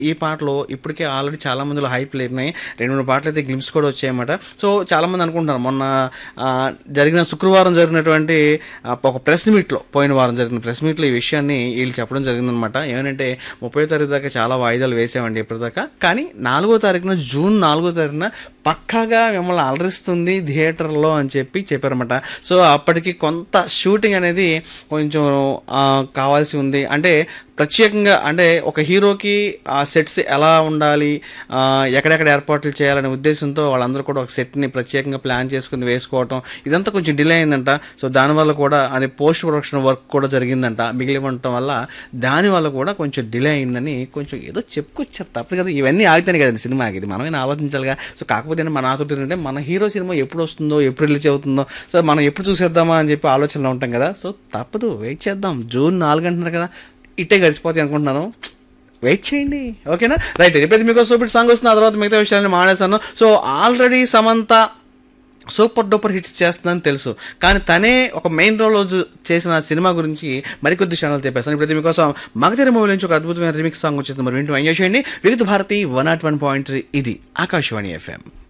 ఈ పాటలో ఇప్పటికే ఆల్రెడీ చాలా మందిలో హైప్ లేపినాయి రెండు మూడు పాటలు అయితే గ్లిమ్స్ కూడా వచ్చాయన్నమాట సో చాలా మంది అనుకుంటున్నారు మొన్న ఆ, జరిగిన శుక్రవారం జరిగినటువంటి ఆ, ఒక ప్రెస్ మీట్లో పోయిన వారం జరిగిన ప్రెస్ మీట్లో ఈ విషయాన్ని వీళ్ళు చెప్పడం జరిగిందనమాట ఏమంటే ముప్పై తారీఖు దాకా చాలా వాయిదాలు వేసామండి ఇప్పటిదాకా కానీ నాలుగో తారీఖున జూన్ నాలుగో తారీఖున పక్కాగా మిమ్మల్ని అలరిస్తుంది థియేటర్లో అని చెప్పి చెప్పారన్నమాట సో అప్పటికి కొంత షూటింగ్ అనేది కొంచెం ఆ, కావాల్సి ఉంది అంటే ప్రత్యేకంగా అంటే ఒక హీరోకి ఆ సెట్స్ ఎలా ఉండాలి ఆ, ఎక్కడెక్కడ ఏర్పాట్లు చేయాలనే ఉద్దేశంతో వాళ్ళందరూ కూడా ఒక సెట్ని ప్రత్యేకంగా ప్లాన్ చేసుకుని వేసుకోవటం ఇదంతా కొంచెం డిలే అయిందంట సో దానివల్ల కూడా అది పోస్ట్ ప్రొడక్షన్ వర్క్ కూడా జరిగిందంట మిగిలి ఉండటం వల్ల దానివల్ల కూడా కొంచెం డిలే అయిందని కొంచెం ఏదో చెప్పుకొచ్చారు తప్పదు కదా ఇవన్నీ ఆగితేనే కదండి సినిమా ఆగేది మనమైనా ఆలోచించాలిగా సో కాకపోతే ఏంటంటే మన ఆసక్తి ఏంటంటే మన హీరో సినిమా ఎప్పుడు వస్తుందో ఎప్పుడు రిలీజ్ అవుతుందో సో మనం ఎప్పుడు చూసేద్దామా అని చెప్పి ఆలోచనలో ఉంటాం కదా సో తప్పదు వెయిట్ చేద్దాం జూన్ నాలుగు అంటున్నారు కదా ఇట్టే గడిచిపోతాయి అనుకుంటున్నాను వెయిట్ చేయండి ఓకేనా రైట్ ఎప్పుడైతే మీకు సూపర్ సాంగ్ వస్తుంది ఆ తర్వాత మిగతా విషయాన్ని మానేస్తాను so already Samantha super duper hits చేస్తుందని తెలుసు కానీ తనే ఒక మెయిన్ రోల్ చేసిన సినిమా గురించి మరికొద్ది క్షణాలు చెప్పేస్తాను ఇప్పుడైతే మీకోసం మగధీర మూవీ నుంచి ఒక అద్భుతమైన రిమిక్స్ సాంగ్ వచ్చేస్తుంది మరి వింటూ ఎంజాయ్ చేయండి Vividh Bharati one not one point ఇది ఆకాశవాణి ఎఫ్ఎం